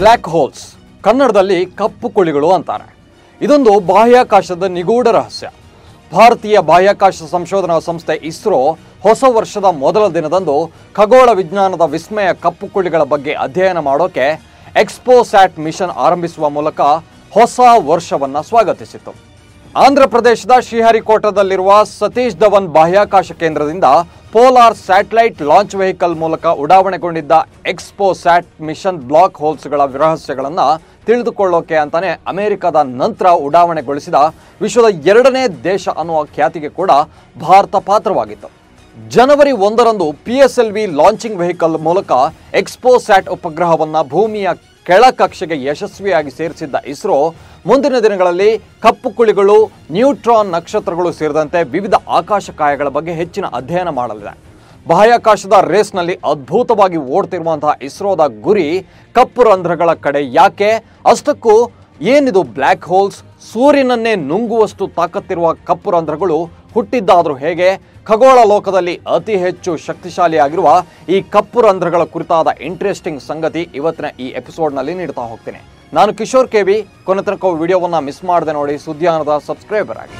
black holes ಕನ್ನಡದಲ್ಲಿ ಕಪ್ಪು ಕುಳಿಗಳು ಅಂತಾರೆ ಇದೊಂದು ಬಾಹ್ಯಾಕಾಶದ ನಿಗೂಢ ರಹಸ್ಯ ಭಾರತೀಯ ಬಾಹ್ಯಾಕಾಶ ಸಂಶೋಧನಾ ಸಂಸ್ಥೆ ಇಸ್ರೋ ಹೊಸ ವರ್ಷದ ಮೊದಲ ದಿನದಂದು ಖಗೋಳ ವಿಜ್ಞಾನದ ವಿಸ್ಮಯ ಕಪ್ಪು ಕುಳಿಗಳ ಬಗ್ಗೆ ಅಧ್ಯಯನ ಮಾಡೋಕೆ ಎಕ್ಸ್ಪೋಸ್ಯಾಟ್ ಮಿಷನ್ ಆರಂಭಿಸುವ ಮೂಲಕ ಹೊಸ ವರ್ಷವನ್ನ ಸ್ವಾಗತಿಸಿತು ಆಂಧ್ರ ಪ್ರದೇಶದ ಶ್ರೀಹರಿಕೋಟದಲ್ಲಿರುವ ಸತೀಶ್ ಧವನ್ ಬಾಹ್ಯಾಕಾಶ ಕೇಂದ್ರದಿಂದ ಪೋಲಾರ್ ಸ್ಯಾಟಲೈಟ್ ಲಾಂಚ್ ವೆಹಿಕಲ್ ಮೂಲಕ ಉಡಾವಣೆಗೊಂಡಿದ್ದ ಎಕ್ಸ್ಪೋ ಸ್ಯಾಟ್ ಮಿಷನ್ ಬ್ಲಾಕ್ ಹೋಲ್ಸ್ಗಳ ರಹಸ್ಯಗಳನ್ನು ತಿಳಿದುಕೊಳ್ಳೋಕೆ ಅಂತಾನೆ ಅಮೆರಿಕದ ನಂತರ ಉಡಾವಣೆಗೊಳಿಸಿದ ವಿಶ್ವದ ಎರಡನೇ ದೇಶ ಅನ್ನುವ ಖ್ಯಾತಿಗೆ ಕೂಡ ಭಾರತ ಪಾತ್ರವಾಗಿತ್ತು ಜನವರಿ ಒಂದರಂದು P S L V launching vehicle ಮೂಲಕ ಎಕ್ಸ್ಪೋ ಸ್ಯಾಟ್ ಉಪಗ್ರಹವನ್ನು ಭೂಮಿಯ ಕೆಳ ಕಕ್ಷೆಗೆ ಯಶಸ್ವಿಯಾಗಿ ಸೇರಿಸಿದ್ದ ಇಸ್ರೋ ಮುಂದಿನ ದಿನಗಳಲ್ಲಿ ಕಪ್ಪು ಕುಳಿಗಳು ನ್ಯೂಟ್ರಾನ್ ನಕ್ಷತ್ರಗಳು ಸೇರಿದಂತೆ ವಿವಿಧ ಆಕಾಶಕಾಯಗಳ ಬಗ್ಗೆ ಹೆಚ್ಚಿನ ಅಧ್ಯಯನ ಮಾಡಲಿದೆ ಬಾಹ್ಯಾಕಾಶದ ರೇಸ್ನಲ್ಲಿ ಅದ್ಭುತವಾಗಿ ಓಡ್ತಿರುವಂತಹ ಇಸ್ರೋದ ಗುರಿ ಕಪ್ಪು ರಂಧ್ರಗಳ ಕಡೆ ಯಾಕೆ ಅಷ್ಟಕ್ಕೂ ಏನಿದು ಬ್ಲ್ಯಾಕ್ ಹೋಲ್ಸ್ ಸೂರ್ಯನನ್ನೇ ನುಂಗುವಷ್ಟು ತಾಕತ್ತಿರುವ ಕಪ್ಪು ರಂಧ್ರಗಳು ಹುಟ್ಟಿದ್ದಾದರೂ ಹೇಗೆ ಖಗೋಳ ಲೋಕದಲ್ಲಿ ಅತಿ ಹೆಚ್ಚು ಶಕ್ತಿಶಾಲಿಯಾಗಿರುವ ಈ ಕಪ್ಪು ರಂಧ್ರಗಳ ಕುರಿತಾದ ಇಂಟ್ರೆಸ್ಟಿಂಗ್ ಸಂಗತಿ ಇವತ್ತಿನ ಈ ಎಪಿಸೋಡ್ನಲ್ಲಿ ನೀಡ್ತಾ ಹೋಗ್ತೀನಿ ನಾನು ಕಿಶೋರ್ ಕೆವಿ ಕೊನೆ ತನಕ ವಿಡಿಯೋವನ್ನು ಮಿಸ್ ಮಾಡದೆ ನೋಡಿ ಸುದ್ದಿಯಾನದ ಸಬ್ಸ್ಕ್ರೈಬರ್ ಆಗಿ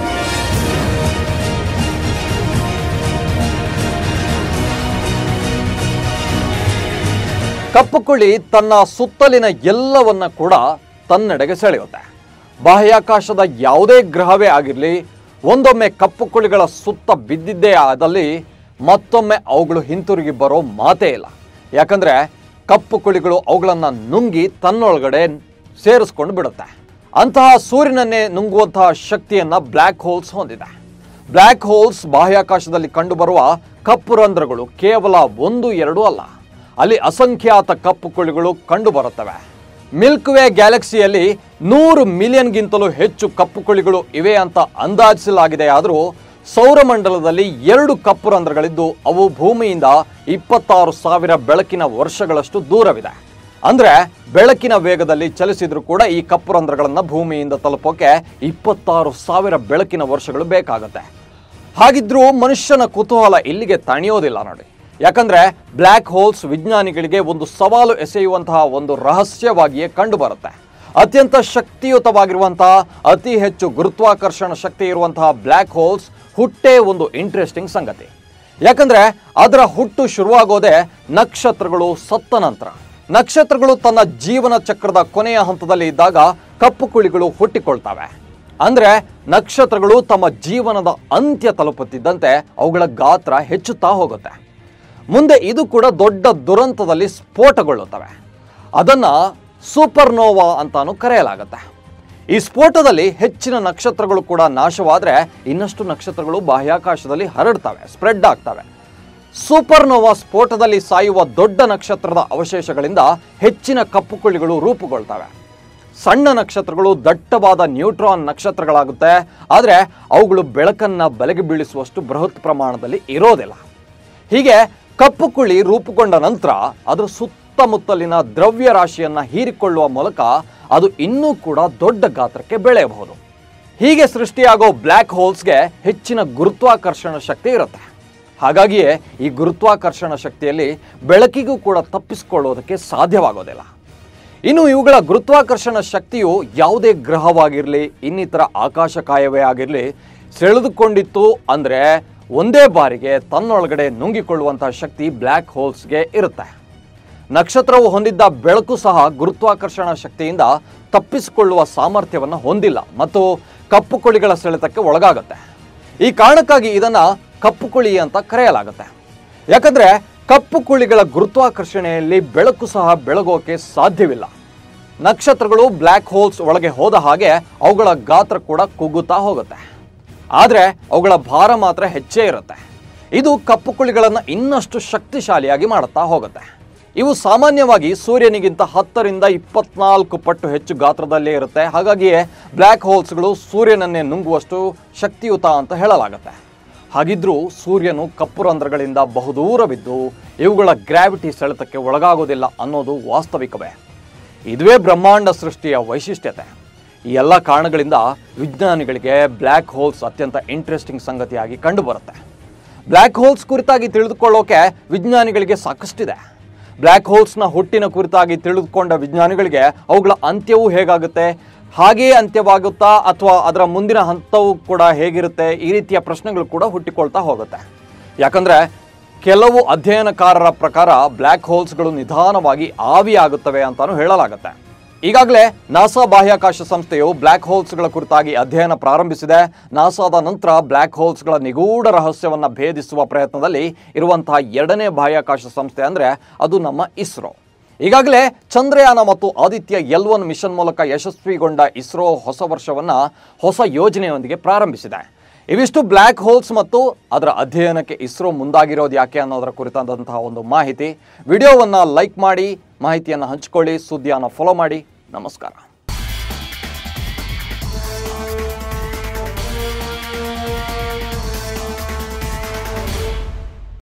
ಕಪ್ಪು ಕುಳಿ ತನ್ನ ಸುತ್ತಲಿನ ಎಲ್ಲವನ್ನ ಕೂಡ ತನ್ನೆಡೆಗೆ ಸೆಳೆಯುತ್ತೆ ಬಾಹ್ಯಾಕಾಶದ ಯಾವುದೇ ಗ್ರಹವೇ ಆಗಿರಲಿ ಒಂದೊಮ್ಮೆ ಕಪ್ಪು ಕುಳಿಗಳ ಸುತ್ತ ಬಿದ್ದಿದ್ದೇ ಆದಲ್ಲಿ ಮತ್ತೊಮ್ಮೆ ಅವುಗಳು ಹಿಂತಿರುಗಿ ಬರೋ ಮಾತೇ ಇಲ್ಲ ಯಾಕಂದ್ರೆ ಕಪ್ಪು ಕುಳಿಗಳು ಅವುಗಳನ್ನು ನುಂಗಿ ತನ್ನೊಳಗಡೆ ಸೇರಿಸ್ಕೊಂಡು ಬಿಡುತ್ತೆ ಅಂತಹ ಸೂರ್ಯನನ್ನೇ ನುಂಗುವಂತಹ ಶಕ್ತಿಯನ್ನ ಬ್ಲ್ಯಾಕ್ ಹೋಲ್ಸ್ ಹೊಂದಿದೆ ಬ್ಲ್ಯಾಕ್ ಹೋಲ್ಸ್ ಬಾಹ್ಯಾಕಾಶದಲ್ಲಿ ಕಂಡುಬರುವ ಕಪ್ಪು ರಂಧ್ರಗಳು ಕೇವಲ ಒಂದು ಎರಡು ಅಲ್ಲ ಅಲ್ಲಿ ಅಸಂಖ್ಯಾತ ಕಪ್ಪು ಕುಳಿಗಳು ಕಂಡುಬರುತ್ತವೆ ಮಿಲ್ಕ್ ವೇ ಗ್ಯಾಲಕ್ಸಿಯಲ್ಲಿ ನೂರು ಮಿಲಿಯನ್ಗಿಂತಲೂ ಹೆಚ್ಚು ಕಪ್ಪು ಕುಳಿಗಳು ಇವೆ ಅಂತ ಅಂದಾಜಿಸಲಾಗಿದೆ ಆದರೂ ಸೌರಮಂಡಲದಲ್ಲಿ ಎರಡು ಕಪ್ಪು ರಂಧ್ರಗಳಿದ್ದು ಅವು ಭೂಮಿಯಿಂದ ಇಪ್ಪತ್ತಾರು ಸಾವಿರ ಬೆಳಕಿನ ವರ್ಷಗಳಷ್ಟು ದೂರವಿದೆ ಅಂದ್ರೆ ಬೆಳಕಿನ ವೇಗದಲ್ಲಿ ಚಲಿಸಿದ್ರು ಕೂಡ ಈ ಕಪ್ಪು ರಂಧ್ರಗಳನ್ನು ಭೂಮಿಯಿಂದ ತಲುಪೋಕೆ ಇಪ್ಪತ್ತಾರು ಸಾವಿರ ಬೆಳಕಿನ ವರ್ಷಗಳು ಬೇಕಾಗುತ್ತೆ ಹಾಗಿದ್ರೂ ಮನುಷ್ಯನ ಕುತೂಹಲ ಇಲ್ಲಿಗೆ ತಣಿಯೋದಿಲ್ಲ ನೋಡಿ ಯಾಕಂದ್ರೆ ಬ್ಲ್ಯಾಕ್ ಹೋಲ್ಸ್ ವಿಜ್ಞಾನಿಗಳಿಗೆ ಒಂದು ಸವಾಲು ಎಸೆಯುವಂತಹ ಒಂದು ರಹಸ್ಯವಾಗಿಯೇ ಕಂಡು ಬರುತ್ತೆ ಅತ್ಯಂತ ಶಕ್ತಿಯುತವಾಗಿರುವಂತಹ ಅತಿ ಹೆಚ್ಚು ಗುರುತ್ವಾಕರ್ಷಣ ಶಕ್ತಿ ಇರುವಂತಹ ಬ್ಲ್ಯಾಕ್ ಹೋಲ್ಸ್ ಹುಟ್ಟೇ ಒಂದು ಇಂಟ್ರೆಸ್ಟಿಂಗ್ ಸಂಗತಿ ಯಾಕಂದ್ರೆ ಅದರ ಹುಟ್ಟು ಶುರುವಾಗೋದೇ ನಕ್ಷತ್ರಗಳು ಸತ್ತ ನಂತರ ನಕ್ಷತ್ರಗಳು ತನ್ನ ಜೀವನ ಚಕ್ರದ ಕೊನೆಯ ಹಂತದಲ್ಲಿ ಇದ್ದಾಗ ಕಪ್ಪು ಕುಳಿಗಳು ಹುಟ್ಟಿಕೊಳ್ತವೆ ಅಂದ್ರೆ ನಕ್ಷತ್ರಗಳು ತಮ್ಮ ಜೀವನದ ಅಂತ್ಯ ತಲುಪುತ್ತಿದ್ದಂತೆ ಅವುಗಳ ಗಾತ್ರ ಹೆಚ್ಚುತ್ತಾ ಹೋಗುತ್ತೆ ಮುಂದೆ ಇದು ಕೂಡ ದೊಡ್ಡ ದುರಂತದಲ್ಲಿ ಸ್ಫೋಟಗೊಳ್ಳುತ್ತವೆ ಅದನ್ನ ಸೂಪರ್ನೋವಾ ಅಂತಾನು ಕರೆಯಲಾಗುತ್ತೆ ಈ ಸ್ಫೋಟದಲ್ಲಿ ಹೆಚ್ಚಿನ ನಕ್ಷತ್ರಗಳು ಕೂಡ ನಾಶವಾದರೆ ಇನ್ನಷ್ಟು ನಕ್ಷತ್ರಗಳು ಬಾಹ್ಯಾಕಾಶದಲ್ಲಿ ಹರಡ್ತವೆ ಸ್ಪ್ರೆಡ್ ಆಗ್ತವೆ ಸೂಪರ್ನೋವಾ ಸ್ಫೋಟದಲ್ಲಿ ಸಾಯುವ ದೊಡ್ಡ ನಕ್ಷತ್ರದ ಅವಶೇಷಗಳಿಂದ ಹೆಚ್ಚಿನ ಕಪ್ಪು ಕುಳಿಗಳು ರೂಪುಗೊಳ್ತವೆ ಸಣ್ಣ ನಕ್ಷತ್ರಗಳು ದಟ್ಟವಾದ ನ್ಯೂಟ್ರಾನ್ ನಕ್ಷತ್ರಗಳಾಗುತ್ತೆ ಆದರೆ ಅವುಗಳು ಬೆಳಕನ್ನ ಬಲೆಗೆ ಬೀಳಿಸುವಷ್ಟು ಬೃಹತ್ ಪ್ರಮಾಣದಲ್ಲಿ ಇರೋದಿಲ್ಲ ಹೀಗೆ ಕಪ್ಪು ಕುಳಿ ರೂಪುಗೊಂಡ ನಂತರ ಅದರ ಸುತ್ತಮುತ್ತಲಿನ ದ್ರವ್ಯ ರಾಶಿಯನ್ನ ಹೀರಿಕೊಳ್ಳುವ ಮೂಲಕ ಅದು ಇನ್ನೂ ಕೂಡ ದೊಡ್ಡ ಗಾತ್ರಕ್ಕೆ ಬೆಳೆಯಬಹುದು ಹೀಗೆ ಸೃಷ್ಟಿಯಾಗೋ ಬ್ಲ್ಯಾಕ್ ಹೋಲ್ಸ್ಗೆ ಹೆಚ್ಚಿನ ಗುರುತ್ವಾಕರ್ಷಣ ಶಕ್ತಿ ಇರುತ್ತೆ ಹಾಗಾಗಿಯೇ ಈ ಗುರುತ್ವಾಕರ್ಷಣ ಶಕ್ತಿಯಲ್ಲಿ ಬೆಳಕಿಗೂ ಕೂಡ ತಪ್ಪಿಸಿಕೊಳ್ಳೋದಕ್ಕೆ ಸಾಧ್ಯವಾಗೋದಿಲ್ಲ ಇನ್ನು ಇವುಗಳ ಗುರುತ್ವಾಕರ್ಷಣ ಶಕ್ತಿಯು ಯಾವುದೇ ಗ್ರಹವಾಗಿರಲಿ ಇನ್ನಿತರ ಆಕಾಶಕಾಯವೇ ಆಗಿರಲಿ ಸೆಳೆದುಕೊಂಡಿತ್ತು ಅಂದರೆ ಒಂದೇ ಬಾರಿಗೆ ತನ್ನೊಳಗಡೆ ನುಂಗಿಕೊಳ್ಳುವಂತಹ ಶಕ್ತಿ ಬ್ಲ್ಯಾಕ್ ಹೋಲ್ಸ್ಗೆ ಇರುತ್ತೆ ನಕ್ಷತ್ರವು ಹೊಂದಿದ್ದ ಬೆಳಕು ಸಹ ಗುರುತ್ವಾಕರ್ಷಣ ಶಕ್ತಿಯಿಂದ ತಪ್ಪಿಸಿಕೊಳ್ಳುವ ಸಾಮರ್ಥ್ಯವನ್ನು ಹೊಂದಿಲ್ಲ ಮತ್ತು ಕಪ್ಪು ಕುಳಿಗಳ ಸೆಳೆತಕ್ಕೆ ಒಳಗಾಗುತ್ತೆ ಈ ಕಾರಣಕ್ಕಾಗಿ ಇದನ್ನ ಕಪ್ಪು ಕುಳಿ ಅಂತ ಕರೆಯಲಾಗುತ್ತೆ ಯಾಕಂದ್ರೆ ಕಪ್ಪು ಕುಳಿಗಳ ಗುರುತ್ವಾಕರ್ಷಣೆಯಲ್ಲಿ ಬೆಳಕು ಸಹ ಬೆಳಗೋಕೆ ಸಾಧ್ಯವಿಲ್ಲ ನಕ್ಷತ್ರಗಳು ಬ್ಲ್ಯಾಕ್ ಹೋಲ್ಸ್ ಒಳಗೆ ಹೋದ ಹಾಗೆ ಅವುಗಳ ಗಾತ್ರ ಕೂಡ ಕುಗ್ಗುತ್ತಾ ಹೋಗುತ್ತೆ ಆದರೆ ಅವುಗಳ ಭಾರ ಮಾತ್ರ ಹೆಚ್ಚೇ ಇರುತ್ತೆ ಇದು ಕಪ್ಪು ಕುಳಿಗಳನ್ನು ಇನ್ನಷ್ಟು ಶಕ್ತಿಶಾಲಿಯಾಗಿ ಮಾಡುತ್ತಾ ಹೋಗುತ್ತೆ ಇವು ಸಾಮಾನ್ಯವಾಗಿ ಸೂರ್ಯನಿಗಿಂತ ಹತ್ತರಿಂದ ಇಪ್ಪತ್ನಾಲ್ಕು ಪಟ್ಟು ಹೆಚ್ಚು ಗಾತ್ರದಲ್ಲೇ ಇರುತ್ತೆ ಹಾಗಾಗಿಯೇ ಬ್ಲ್ಯಾಕ್ ಹೋಲ್ಸ್ಗಳು ಸೂರ್ಯನನ್ನೇ ನುಂಗುವಷ್ಟು ಶಕ್ತಿಯುತ ಅಂತ ಹೇಳಲಾಗುತ್ತೆ ಹಾಗಿದ್ರೂ ಸೂರ್ಯನು ಕಪ್ಪು ರಂಧ್ರಗಳಿಂದ ಬಹುದೂರವಿದ್ದು ಇವುಗಳ ಗ್ರಾವಿಟಿ ಸೆಳೆತಕ್ಕೆ ಒಳಗಾಗೋದಿಲ್ಲ ಅನ್ನೋದು ವಾಸ್ತವಿಕವೇ ಇದುವೇ ಬ್ರಹ್ಮಾಂಡ ಸೃಷ್ಟಿಯ ವೈಶಿಷ್ಟ್ಯತೆ ಈ ಎಲ್ಲ ಕಾರಣಗಳಿಂದ ವಿಜ್ಞಾನಿಗಳಿಗೆ ಬ್ಲ್ಯಾಕ್ ಹೋಲ್ಸ್ ಅತ್ಯಂತ ಇಂಟ್ರೆಸ್ಟಿಂಗ್ ಸಂಗತಿಯಾಗಿ ಕಂಡುಬರುತ್ತೆ ಬ್ಲ್ಯಾಕ್ ಹೋಲ್ಸ್ ಕುರಿತಾಗಿ ತಿಳಿದುಕೊಳ್ಳೋಕೆ ವಿಜ್ಞಾನಿಗಳಿಗೆ ಸಾಕಷ್ಟಿದೆ ಬ್ಲ್ಯಾಕ್ ಹೋಲ್ಸ್ನ ಹುಟ್ಟಿನ ಕುರಿತಾಗಿ ತಿಳಿದುಕೊಂಡ ವಿಜ್ಞಾನಿಗಳಿಗೆ ಅವುಗಳ ಅಂತ್ಯವೂ ಹೇಗಾಗುತ್ತೆ ಹಾಗೆಯೇ ಅಂತ್ಯವಾಗುತ್ತಾ ಅಥವಾ ಅದರ ಮುಂದಿನ ಹಂತವೂ ಕೂಡ ಹೇಗಿರುತ್ತೆ ಈ ರೀತಿಯ ಪ್ರಶ್ನೆಗಳು ಕೂಡ ಹುಟ್ಟಿಕೊಳ್ತಾ ಹೋಗುತ್ತೆ ಯಾಕಂದ್ರೆ ಕೆಲವು ಅಧ್ಯಯನಕಾರರ ಪ್ರಕಾರ ಬ್ಲ್ಯಾಕ್ ಹೋಲ್ಸ್ಗಳು ನಿಧಾನವಾಗಿ ಆವಿಯಾಗುತ್ತವೆ ಅಂತಾನು ಹೇಳಲಾಗುತ್ತೆ ಈಗಾಗಲೇ ನಾಸಾ ಬಾಹ್ಯಾಕಾಶ ಸಂಸ್ಥೆಯು ಬ್ಲ್ಯಾಕ್ ಹೋಲ್ಸ್ಗಳ ಕುರಿತಾಗಿ ಅಧ್ಯಯನ ಪ್ರಾರಂಭಿಸಿದೆ ನಾಸಾದ ನಂತರ ಬ್ಲ್ಯಾಕ್ ಹೋಲ್ಸ್ಗಳ ನಿಗೂಢ ರಹಸ್ಯವನ್ನ ಭೇದಿಸುವ ಪ್ರಯತ್ನದಲ್ಲಿ ಇರುವಂತಹ ಎರಡನೇ ಬಾಹ್ಯಾಕಾಶ ಸಂಸ್ಥೆ ಅಂದ್ರೆ ಅದು ನಮ್ಮ ಇಸ್ರೋ ಈಗಾಗಲೇ ಚಂದ್ರಯಾನ ಮತ್ತು ಆದಿತ್ಯ ಎಲ್ ಒನ್ ಮಿಷನ್ ಮೂಲಕ ಯಶಸ್ವಿಗೊಂಡ ಇಸ್ರೋ ಹೊಸ ವರ್ಷವನ್ನ ಹೊಸ ಯೋಜನೆಯೊಂದಿಗೆ ಪ್ರಾರಂಭಿಸಿದೆ ಇವಿಷ್ಟು ಬ್ಲ್ಯಾಕ್ ಹೋಲ್ಸ್ ಮತ್ತು ಅದರ ಅಧ್ಯಯನಕ್ಕೆ ಇಸ್ರೋ ಮುಂದಾಗಿರೋದು ಯಾಕೆ ಅನ್ನೋದರ ಕುರಿತಾದಂತಹ ಒಂದು ಮಾಹಿತಿ ವಿಡಿಯೋವನ್ನು ಲೈಕ್ ಮಾಡಿ ಮಾಹಿತಿಯನ್ನು ಹಂಚಿಕೊಳ್ಳಿ ಸುದ್ದಿಯನ್ನು ಫಾಲೋ ಮಾಡಿ ನಮಸ್ಕಾರ